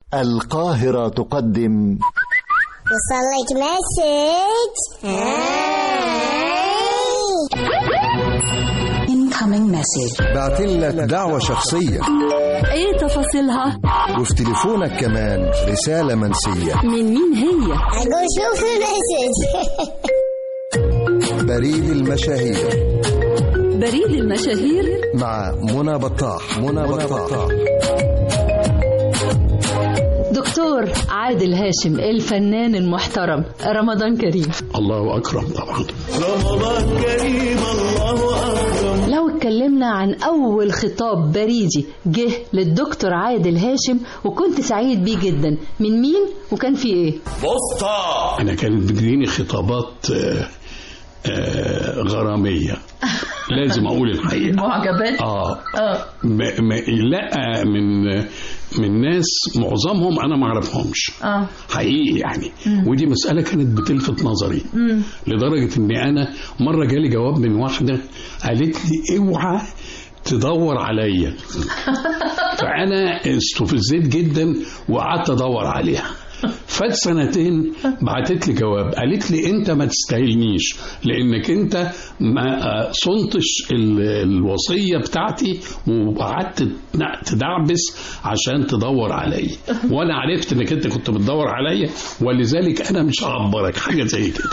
القاهرة تقدم وصل لك مسج incoming message بعتين لك دعوة شخصية ايه تفاصيلها وفي تليفونك كمان رسالة منسية من مين هي اقول شوف المسج بريد المشاهير بريد المشاهير مع منى بطاح منى بطاح دكتور عادل هاشم الفنان المحترم رمضان كريم الله أكرم طبعا لو اتكلمنا عن أول خطاب بريدي جه للدكتور عادل هاشم وكنت سعيد بيه جدا من مين وكان في ايه أنا كانت بتجيني خطابات آه، آه، غرامية لازم أقول الحقيقة معجبات آه اه ما ما لا من من ناس معظمهم أنا ما أعرفهمش اه حقيقي يعني ودي مسألة كانت بتلفت نظري لدرجة إن أنا مرة جالي جواب من واحدة قالت لي اوعى تدور عليا فأنا استفزيت جدا وقعدت أدور عليها فات سنتين بعتت لي جواب قالت لي انت ما تستاهلنيش لانك انت ما آه، صنتش ال- الوصيه بتاعتي وقعدت تنا- تدعبس عشان تدور عليا وانا عرفت انك انت كنت بتدور عليا ولذلك انا مش هعبرك حاجه زي كده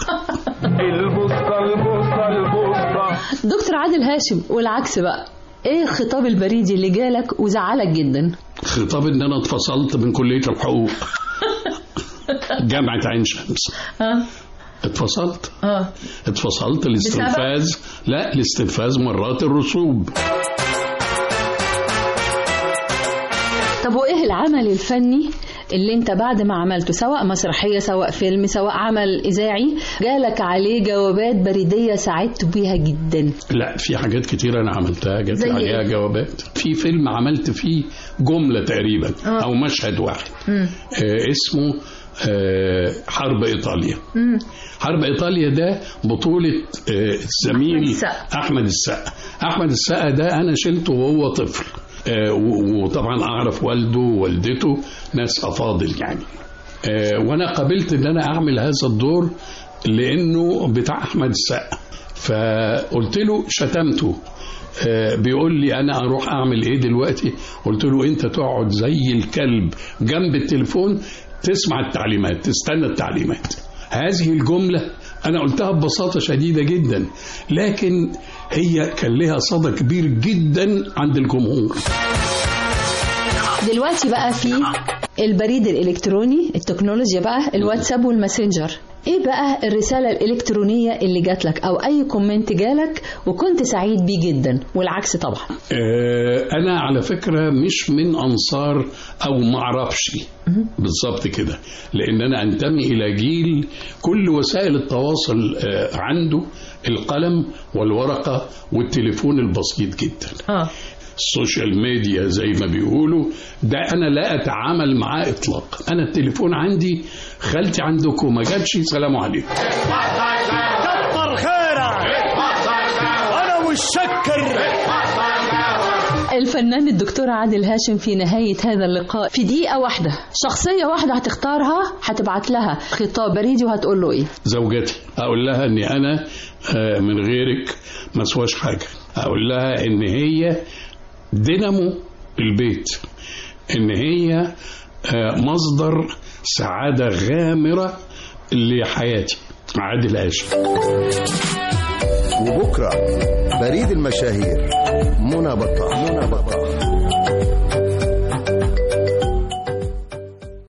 دكتور عادل هاشم والعكس بقى ايه الخطاب البريدي اللي جالك وزعلك جدا خطاب ان انا اتفصلت من كليه الحقوق جامعه عين شمس اه اتفصلت اه اتفصلت لاستنفاذ لا لاستنفاذ مرات الرسوب طب وايه العمل الفني اللي انت بعد ما عملته سواء مسرحية سواء فيلم سواء عمل إذاعي جالك عليه جوابات بريدية سعدت بيها جدا لا في حاجات كتير انا عملتها جت زي عليها إيه؟ جوابات في فيلم عملت فيه جمله تقريبا آه. او مشهد واحد آه اسمه آه حرب ايطاليا حرب ايطاليا ده بطوله آه الزميل السقا. احمد السقا احمد السقا ده انا شلته وهو طفل آه و- وطبعا اعرف والده ووالدته ناس افاضل يعني آه وانا قبلت ان انا اعمل هذا الدور لانه بتاع احمد السقا فقلت له شتمته آه، بيقول لي انا اروح اعمل ايه دلوقتي قلت له انت تقعد زي الكلب جنب التليفون تسمع التعليمات تستنى التعليمات هذه الجمله انا قلتها ببساطه شديده جدا لكن هي كان لها صدى كبير جدا عند الجمهور دلوقتي بقى في البريد الإلكتروني التكنولوجيا بقى الواتساب والماسنجر ايه بقى الرسالة الإلكترونية اللي جات لك أو أي كومنت جالك وكنت سعيد بيه جدا والعكس طبعا آه، انا على فكره مش من انصار او ما اعرفش بالظبط كده لان انا انتمي الى جيل كل وسائل التواصل آه، عنده القلم والورقه والتليفون البسيط جدا اه السوشيال ميديا زي ما بيقولوا ده انا لا اتعامل معاه اطلاقا انا التليفون عندي خالتي عندكم ما جاتش سلام عليكم كتر خيرك انا مش شكر الفنان الدكتور عادل هاشم في نهاية هذا اللقاء في دقيقة واحدة شخصية واحدة هتختارها هتبعت لها خطاب بريدي وهتقول له ايه زوجتي اقول لها اني انا آه، من غيرك ما اسواش حاجه اقول لها ان هي دينامو البيت ان هي آه، مصدر سعاده غامره لحياتي عادل هاشم وبكرة بريد المشاهير منى بطاح منى بطاح